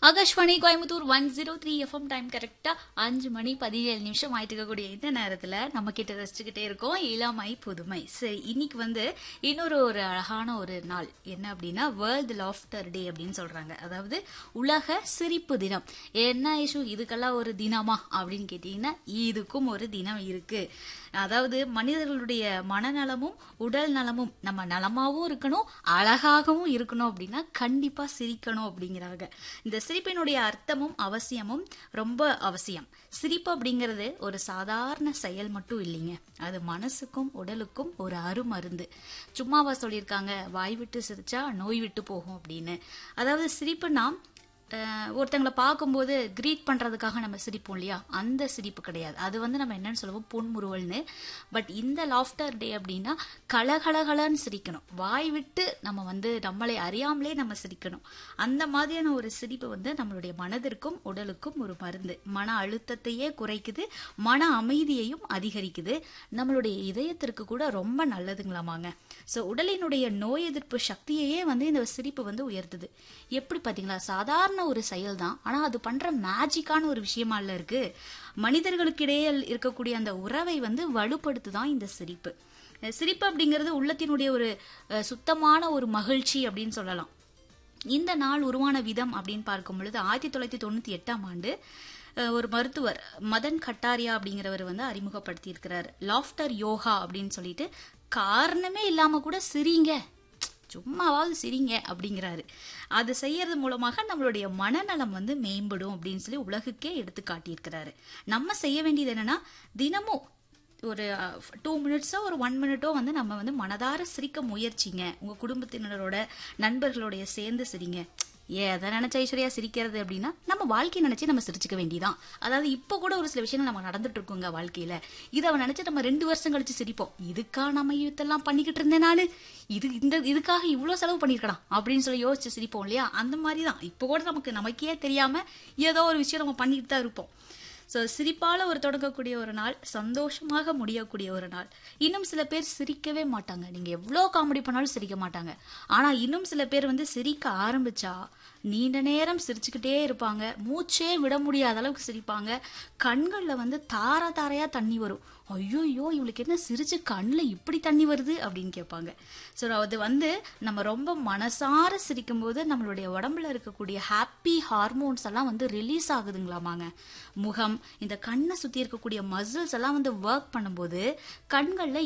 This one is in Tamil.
Akashvani Coimbatore one zero three FM time கரெக்டா அஞ்சு மணி பதினேழு நிமிஷம் ஆயிட்டு இருக்கக்கூடிய இந்த நேரத்துல நம்ம கிட்ட ரசிச்சுக்கிட்டே இருக்கோம் இளமை புதுமை சரி இன்னைக்கு வந்து இன்னொரு ஒரு அழகான ஒரு நாள் என்ன அப்படின்னா வேர்ல்டு லாஃப்டர் டே அப்படின்னு சொல்றாங்க அதாவது உலக சிரிப்பு தினம் என்ன இஷ்யூ இதுக்கெல்லாம் ஒரு தினமா அப்படின்னு கேட்டீங்கன்னா இதுக்கும் ஒரு தினம் இருக்கு அதாவது மனிதர்களுடைய மனநலமும் உடல் நலமும் நம்ம நலமாவும் இருக்கணும் அழகாகவும் இருக்கணும் அப்படின்னா கண்டிப்பா சிரிக்கணும் அப்படிங்கிறாங்க இந்த சிரிப்பினுடைய அர்த்தமும் அவசியமும் ரொம்ப அவசியம் சிரிப்பு அப்படிங்கிறது ஒரு சாதாரண செயல் மட்டும் இல்லைங்க அது மனசுக்கும் உடலுக்கும் ஒரு அருமருந்து சும்மாவா சொல்லியிருக்காங்க வாய் விட்டு சிரிச்சா நோய் விட்டு போகும் அப்படின்னு அதாவது சிரிப்புனா அஹ், ஒருத்தங்களை பார்க்கும்போது கிரீட் பண்றதுக்காக நம்ம சிரிப்போம் இல்லையா அந்த சிரிப்பு கிடையாது அது வந்து நம்ம என்னன்னு சொல்லுவோம் புன்முறுவல்னு பட் இந்த லாஃப்டர் டே அப்படின்னா கலகலகலன்னு சிரிக்கணும் வாய் விட்டு நம்ம வந்து நம்மளை அறியாமலே நம்ம சிரிக்கணும் அந்த மாதிரியான ஒரு சிரிப்பு வந்து நம்மளுடைய மனதிற்கும் உடலுக்கும் ஒரு மருந்து மன அழுத்தத்தையே குறைக்குது மன அமைதியையும் அதிகரிக்குது நம்மளுடைய இதயத்திற்கு கூட ரொம்ப நல்லதுங்களாமாங்க ஸோ உடலினுடைய நோய் எதிர்ப்பு சக்தியையே வந்து இந்த சிரிப்பு வந்து உயர்த்துது எப்படி பார்த்தீங்களா சாதாரண ஒரு செயல் தான் ஆனால் அது பண்ற மேஜிக்கான ஒரு விஷயமா இல்ல இருக்கு மனிதர்களுக்கிடையே இருக்கக்கூடிய அந்த உறவை வந்து வலுப்படுத்துதான் இந்த சிரிப்பு அஹ் சிரிப்பு அப்படிங்கிறது உள்ளத்தினுடைய ஒரு அஹ், சுத்தமான ஒரு மகிழ்ச்சி அப்படின்னு சொல்லலாம் இந்த நாள் உருவான விதம் அப்படின்னு பார்க்கும் பொழுது ஆயிரத்தி தொள்ளாயிரத்தி தொண்ணூத்தி எட்டாம் ஆண்டு அஹ், ஒரு மருத்துவர் மதன் கட்டாரியா அப்படிங்கிறவர் வந்து அறிமுகப்படுத்தி இருக்கிறார் லாஃப்டர் யோகா அப்படின்னு சொல்லிட்டு காரணமே இல்லாம கூட சிரிங்க சும்மாவாவது சிரிங்க அப்படிங்கிறாரு அது செய்யறது மூலமாக நம்மளுடைய மனநலம் வந்து மேம்படும் அப்படின்னு சொல்லி உலகுக்கே எடுத்து காட்டியிருக்கிறாரு நம்ம செய்ய வேண்டியது என்னன்னா தினமும் ஒரு டூ மினிட்ஸோ ஒரு ஒன் மினிட்டோ வந்து நம்ம வந்து மனதார சிரிக்க முயற்சிங்க உங்க குடும்பத்தினரோட நண்பர்களோடைய சேர்ந்து சிரிங்க ஏ அதை நினைச்ச ஐஸ்வர்யா சிரிக்கிறது அப்படின்னா நம்ம வாழ்க்கையை நினைச்சு நம்ம சிரிச்சுக்க வேண்டியதான் அதாவது இப்போ கூட ஒரு சில விஷயங்கள் நம்ம நடந்துட்டு இருக்கோங்க வாழ்க்கையில இதை அவன் நினைச்சு நம்ம ரெண்டு வருஷம் கழிச்சு சிரிப்போம் இதுக்கா நம்ம இதெல்லாம் பண்ணிக்கிட்டு இருந்தேன் நானு இது இந்த இதுக்காக இவ்வளோ செலவு பண்ணியிருக்கலாம் அப்படின்னு சொல்லி யோசிச்சு சிரிப்போம் இல்லையா அந்த மாதிரி தான் இப்போ கூட நமக்கு நமக்கே தெரியாம ஏதோ ஒரு விஷயம் நம்ம பண்ணிட்டு தான் இருப்போம் ஸோ சிரிப்பால ஒரு தொடங்கக்கூடிய ஒரு நாள் சந்தோஷமாக முடியக்கூடிய ஒரு நாள் இன்னும் சில பேர் சிரிக்கவே மாட்டாங்க நீங்க எவ்வளோ காமெடி பண்ணாலும் சிரிக்க மாட்டாங்க ஆனா இன்னும் சில பேர் வந்து சிரிக்க ஆரம்பிச்சா நீண்ட நேரம் சிரிச்சுக்கிட்டே இருப்பாங்க மூச்சே விட முடியாத அளவுக்கு சிரிப்பாங்க கண்கள்ல வந்து தார தாரையா தண்ணி வரும் ஐயோ இவளுக்கு என்ன சிரிச்சு கண்ணில் இப்படி தண்ணி வருது அப்படின்னு கேட்பாங்க ஸோ அது வந்து நம்ம ரொம்ப மனசார சிரிக்கும் போது நம்மளுடைய உடம்புல இருக்கக்கூடிய ஹாப்பி ஹார்மோன்ஸ் எல்லாம் வந்து ரிலீஸ் ஆகுதுங்களாமாங்க முகம் இந்த கண்ணை சுற்றி இருக்கக்கூடிய மசில்ஸ் எல்லாம் வந்து ஒர்க் பண்ணும்போது கண்களில்